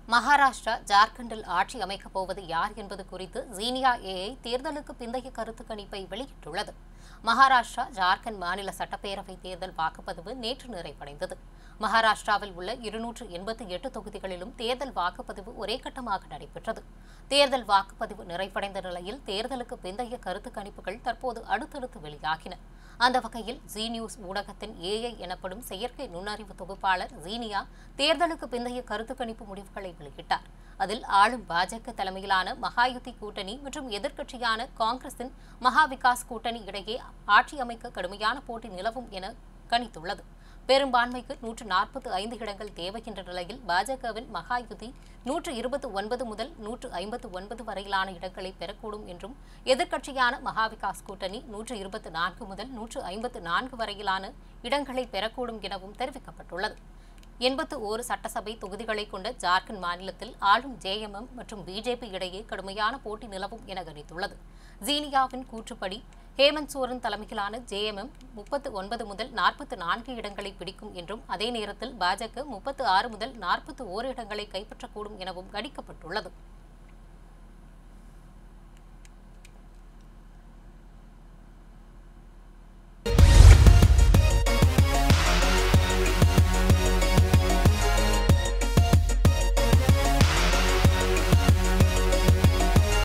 மகாராஷ்டிரா ஜார்க்கண்டில் ஆட்சி அமைக்கப் போவது யார் என்பது குறித்து ஜீனியா ஏஐ தேர்தலுக்கு பிந்தைய கருத்து கணிப்பை வெளியிட்டுள்ளது மகாராஷ்டிரா ஜார்க்கண்ட் மாநில சட்டப்பேரவை தேர்தல் வாக்குப்பதிவு நேற்று நிறைவடைந்தது மகாராஷ்டிராவில் உள்ள இருநூற்று எண்பத்தி எட்டு தொகுதிகளிலும் தேர்தல் வாக்குப்பதிவு ஒரே கட்டமாக நடைபெற்றது தேர்தல் வாக்குப்பதிவு நிறைவடைந்த நிலையில் தேர்தலுக்கு பிந்தைய கருத்து கணிப்புகள் தற்போது அடுத்தடுத்து வெளியாகின அந்த வகையில் ஜி நியூஸ் ஊடகத்தின் ஏஐ எனப்படும் செயற்கை நுண்ணறிவு தொகுப்பாளர் ஜீனியா தேர்தலுக்கு பிந்தைய கருத்து கணிப்பு முடிவுகளை வெளியிட்டார் அதில் ஆளும் பாஜக தலைமையிலான மகாயுதி கூட்டணி மற்றும் எதிர்க்கட்சியான காங்கிரசின் மகா விகாஸ் கூட்டணி இடையே ஆட்சி அமைக்க கடுமையான போட்டி நிலவும் என கணித்துள்ளது பெரும்பான்மைக்கு நூற்று நாற்பத்தி ஐந்து இடங்கள் தேவை என்ற நிலையில் பாஜகவின் மகாயுதி நூற்று இருபத்தி ஒன்பது முதல் நூற்று ஐம்பத்து ஒன்பது வரையிலான இடங்களை பெறக்கூடும் என்றும் எதிர்க்கட்சியான மகாவிகாஸ் கூட்டணி நூற்று இருபத்தி நான்கு முதல் நூற்று ஐம்பத்து நான்கு வரையிலான இடங்களை பெறக்கூடும் எனவும் தெரிவிக்கப்பட்டுள்ளது எண்பத்து ஓரு சட்டசபை தொகுதிகளை கொண்ட ஜார்க்கண்ட் மாநிலத்தில் ஆளும் ஜேஎம்எம் மற்றும் பிஜேபி இடையே கடுமையான போட்டி நிலவும் என கணித்துள்ளது ஜீனியாவின் கூற்றுப்படி ஹேமந்த் சோரன் தலைமையிலான ஜேஎம்எம் முப்பத்து ஒன்பது முதல் நாற்பத்து நான்கு இடங்களை பிடிக்கும் என்றும் அதே நேரத்தில் பாஜக முப்பத்து ஆறு முதல் நாற்பத்தி ஓரு இடங்களை கைப்பற்றக்கூடும் எனவும் கணிக்கப்பட்டுள்ளது